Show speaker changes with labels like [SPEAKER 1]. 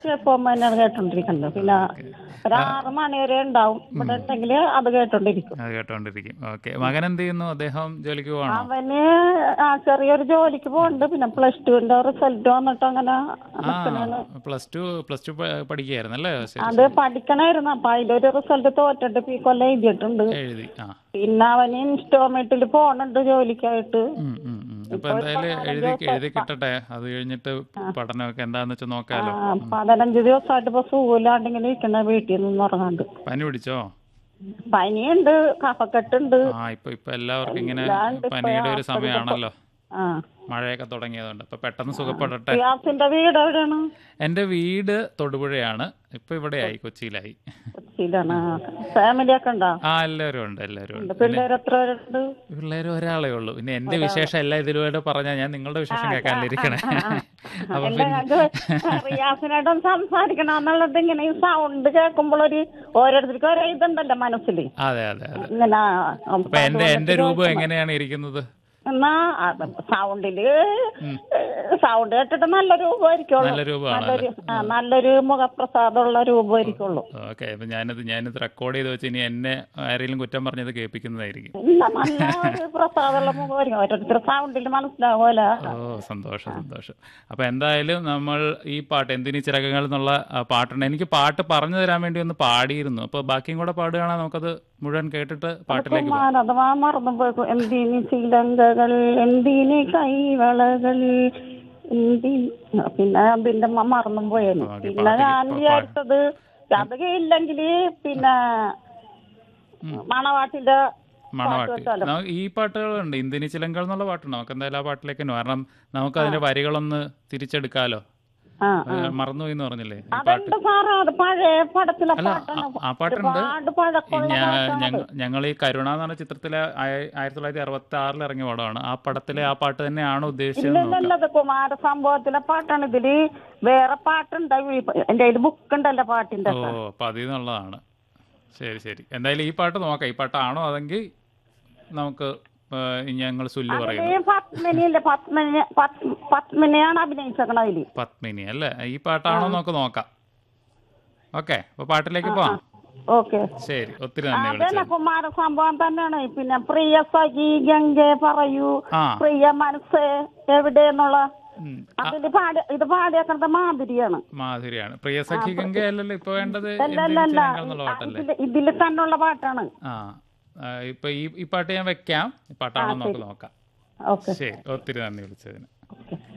[SPEAKER 1] ഇപ്പം തന്നെയാണ് കേട്ടോണ്ടിരിക്കുന്നത് പിന്നെ ഒരു ആറ് മണി വരെ ഉണ്ടാവും ഇവിടെ ഉണ്ടെങ്കിൽ അത് കേട്ടോണ്ടിരിക്കും
[SPEAKER 2] അത് കേട്ടോണ്ടിരിക്കും ഓക്കെ മകൻ എന്ത് ചെയ്യുന്നു അദ്ദേഹം ജോലിക്ക് പോകണോ
[SPEAKER 1] അവന് ആ ചെറിയൊരു ജോലിക്ക് പോകുന്നുണ്ട് പിന്നെ പ്ലസ് ടുവിന്റെ റിസൾട്ട് വന്നിട്ട് അങ്ങനെ
[SPEAKER 2] ആ പ്ലസ് ടു പ്ലസ് ടു പഠിക്കുകയായിരുന്നു അല്ലേ ശരി
[SPEAKER 1] അത് പഠിക്കണായിരുന്നു അപ്പൊ അതിലൊരു റിസൾട്ട് തോറ്റിട്ട് ഇപ്പൊ ഈ കൊല്ലം എഴുതിയിട്ടുണ്ട്
[SPEAKER 2] എഴുതി ആ
[SPEAKER 1] പിന്നെ അവന് ഇൻസ്റ്റോമേറ്റിൽ പോണുണ്ട് ജോലിക്കായിട്ട്
[SPEAKER 2] ഉം, ഉം, ഉം. അപ്പൊ എന്തായാലും എഴുതി എഴുതി കിട്ടട്ടെ അത് കഴിഞ്ഞിട്ട് പഠനമൊക്കെ എന്താന്ന് വെച്ചാൽ നോക്കാലോ
[SPEAKER 1] ആ, പതിനഞ്ച് ദിവസമായിട്ട് ഇപ്പൊ സുഖമില്ലാണ്ട് ഇങ്ങനെ ഇരിക്കണ വീട്ടിൽ നിന്ന് ഉറങ്ങാണ്ട്
[SPEAKER 2] പനി പിടിച്ചോ
[SPEAKER 1] പനിയുണ്ട് കഫക്കെട്ടുണ്ട്
[SPEAKER 2] ആ ഇപ്പൊ ഇപ്പൊ എല്ലാവർക്കും ഇങ്ങനെ
[SPEAKER 1] ഇല്ലാണ്ട് ഇപ്പൊ
[SPEAKER 2] പനിയുടെ ഒരു സമയമാണല്ലോ
[SPEAKER 1] ആ
[SPEAKER 2] മഴയൊക്കെ തുടങ്ങിയതുകൊണ്ട് അപ്പൊ പെട്ടെന്ന് സുഖപ്പെടട്ടെ
[SPEAKER 1] റിയാസിന്റെ വീട് എവിടെയാണ്
[SPEAKER 2] എന്റെ വീട് തൊടുപുഴയാണ് ഇപ്പൊ ഇവിടെയായി കൊച്ചിയിലായി
[SPEAKER 1] കൊച്ചിയിലാണ് ഫാമിലി ഒക്കെ ഉണ്ടോ
[SPEAKER 2] ആ എല്ലാവരും ഉണ്ട് എല്ലാവരും ഉണ്ട്
[SPEAKER 1] പിള്ളേർ എത്ര പേരുണ്ട്
[SPEAKER 2] പിള്ളേര് ഒരാളെ ഉള്ളൂ പിന്നെ എന്റെ വിശേഷം എല്ലാം ഇതിലൂടെ പറഞ്ഞാൽ ഞാൻ നിങ്ങളുടെ വിശേഷം കേൾക്കാനിരിക്കണേ അപ്പൊ
[SPEAKER 1] അല്ല ഞങ്ങൾക്ക് റിയാസിനായിട്ടും സംസാരിക്കണം എന്നുള്ളത് ഇങ്ങനെ ഈ സൗണ്ട് കേൾക്കുമ്പോൾ ഒരു ഓരോരുത്തർക്കും ഓരോ ഇതുണ്ടല്ലോ മനസ്സിൽ
[SPEAKER 2] അതെ അതെ അതെ
[SPEAKER 1] ഇങ്ങനെ
[SPEAKER 2] അപ്പൊ എന്റെ എന്റെ രൂപം എങ്ങനെയാണ് ഇരിക്കുന്നത്
[SPEAKER 1] എന്നാ അത് സൗണ്ടില് സൗണ്ട് കേട്ടിട്ട് നല്ല രൂപമായിരിക്കുള്ളൂ
[SPEAKER 2] നല്ല രൂപമാണ്
[SPEAKER 1] നല്ലൊരു ആ, നല്ലൊരു മുഖപ്രസാദമുള്ള രൂപമായിരിക്കുള്ളൂ
[SPEAKER 2] ഓക്കെ അപ്പൊ ഞാനിത് ഞാനിത് റെക്കോർഡ് ചെയ്ത് വെച്ച് ഇനി എന്നെ ആരെങ്കിലും കുറ്റം പറഞ്ഞത് കേൾപ്പിക്കുന്നതായിരിക്കും
[SPEAKER 1] ഇല്ല നല്ല ഒരു പ്രസാദമുള്ള മുഖമായിരിക്കും ഓരോരുത്തർ സൗണ്ടിൽ മനസ്സിലാവുമല്ലോ
[SPEAKER 2] ഓ സന്തോഷം സന്തോഷം അപ്പൊ എന്തായാലും നമ്മൾ ഈ പാട്ട് എന്തിനീ ചിറകങ്ങൾ എന്നുള്ള ആ, പാട്ടുണ്ട് എനിക്ക് പാട്ട് പറഞ്ഞു തരാൻ വേണ്ടി ഒന്ന് പാടിയിരുന്നു അപ്പൊ ബാക്കിയും കൂടെ പാടുകയാണെങ്കിൽ നമുക്കത് മുഴുവൻ കേട്ടിട്ട് പാട്ടിലേക്ക് പോകാം
[SPEAKER 1] കുമാരഥവാ മറന്നു പോയി എന്തിനി ശ്രീലങ്കകൾ എന്തിനി കൈവളകൾ എന്തി പിന്നെ അതിന്റെ അമ്മ മറന്നും പോയാലും
[SPEAKER 2] ഓക്കേ,
[SPEAKER 1] പിന്നെ
[SPEAKER 2] പാട്ട്
[SPEAKER 1] ഞാൻ
[SPEAKER 2] പാ-
[SPEAKER 1] വിചാരിച്ചത് അത് ഇല്ലെങ്കിൽ പിന്നെ മണവാട്ടിന്റെ
[SPEAKER 2] മണവാട്ടി
[SPEAKER 1] വെച്ചാലോ?
[SPEAKER 2] നമുക്ക് ഈ പാട്ടുകളുണ്ട് ഇന്ത്യനി ചിലങ്കൾ എന്നുള്ള പാട്ടുണ്ട് നമുക്ക് എന്തായാലും ആ പാട്ടിലേക്ക് തന്നെ കാരണം നമുക്ക് അതിന്റെ വരികളൊന്ന് തിരിച്ചെടുക്കാലോ
[SPEAKER 1] ആ
[SPEAKER 2] ഏ, മറന്നുപോയി എന്ന് പറഞ്ഞില്ലേ ഈ പാട്ട്
[SPEAKER 1] അതുണ്ട് സാറേ അത് പഴയ പടത്തിലെ
[SPEAKER 2] അല്ല
[SPEAKER 1] പാട്ടാണ്
[SPEAKER 2] ആ- ആ പാട്ടുണ്ട്
[SPEAKER 1] ഒരുപാട് പഴക്കമുള്ള പാട്ടാണ്
[SPEAKER 2] ഞങ്ങൾ ഈ കരുണ എന്ന് പറഞ്ഞ ചിത്രത്തിലെ ആയ- ആയിരത്തി തൊള്ളായിരത്തി അറുപത്തി ആറിൽ ഇറങ്ങിയ പടമാണ് ആ പടത്തിലെ ആ പാട്ട് തന്നെയാണോ ഉദ്ദേശിച്ചത് നോക്കാം
[SPEAKER 1] ഇല്ലല്ലത് കുമാര സംഭവത്തിലെ പാട്ടാണ് ഇതില് വേറെ പാട്ടുണ്ട് എന്റെ കയ്യിൽ ബുക്ക് ഉണ്ടല്ലോ പാട്ടിന്റെ
[SPEAKER 2] ഓ അപ്പൊ അതിൽ നിന്നുള്ളതാണ് ശരി ശരി എന്തായാലും ഈ പാട്ട് നോക്കാം ഈ പാട്ടാണോ അതെങ്കിൽ നമുക്ക് ഞങ്ങൾ സുല്ലു പറയുന്നു
[SPEAKER 1] ഈ പത്മിനി ഇല്ലേ പത്മിനി പത്- പത്മിനിയാണ് അഭിനയിച്ചേക്കണത് അതില്
[SPEAKER 2] പത്മിനി അല്ലേ ഈ പാട്ടാണോ നമുക്ക് നോക്കാം ഓക്കെ അപ്പൊ പാട്ടിലേക്ക് പോവാം
[SPEAKER 1] ഓക്കെ
[SPEAKER 2] ശരി ഒത്തിരി നന്ദി
[SPEAKER 1] അതന്നെ
[SPEAKER 2] വിളിച്ചത്
[SPEAKER 1] കുമാര സംഭവം തന്നെയാണ് പിന്നെ പ്രിയ സഖി ഗംഗെ പറയൂ
[SPEAKER 2] ആ
[SPEAKER 1] പ്രിയ മനസ്സേ എവിടെ എന്നുള്ള
[SPEAKER 2] ഉം.
[SPEAKER 1] അതില് പാടി ഇത് പാടിയേക്കണത് മാധുരിയാണ്
[SPEAKER 2] മാധുരിയാണ് പ്രിയ സഖി ഗംഗ അല്ലല്ലോ ഇപ്പൊ വേണ്ടത്
[SPEAKER 1] അല്ല
[SPEAKER 2] എന്തിനു
[SPEAKER 1] അല്ല അല്ല
[SPEAKER 2] ചിലങ്കൾ എന്നുള്ള പാട്ടല്ലേ
[SPEAKER 1] ഇതില് ഇതില് തന്നെയുള്ള പാട്ടാണ്
[SPEAKER 2] ആ ആ, ഇപ്പൊ ഈ ഈ പാട്ട് ഞാൻ വെക്കാം ഈ പാട്ടാണോ നമുക്ക് നോക്കാം
[SPEAKER 1] ഓക്കെ
[SPEAKER 2] ശരി ഒത്തിരി നന്ദി വിളിച്ചതിന്
[SPEAKER 1] ഓക്കെ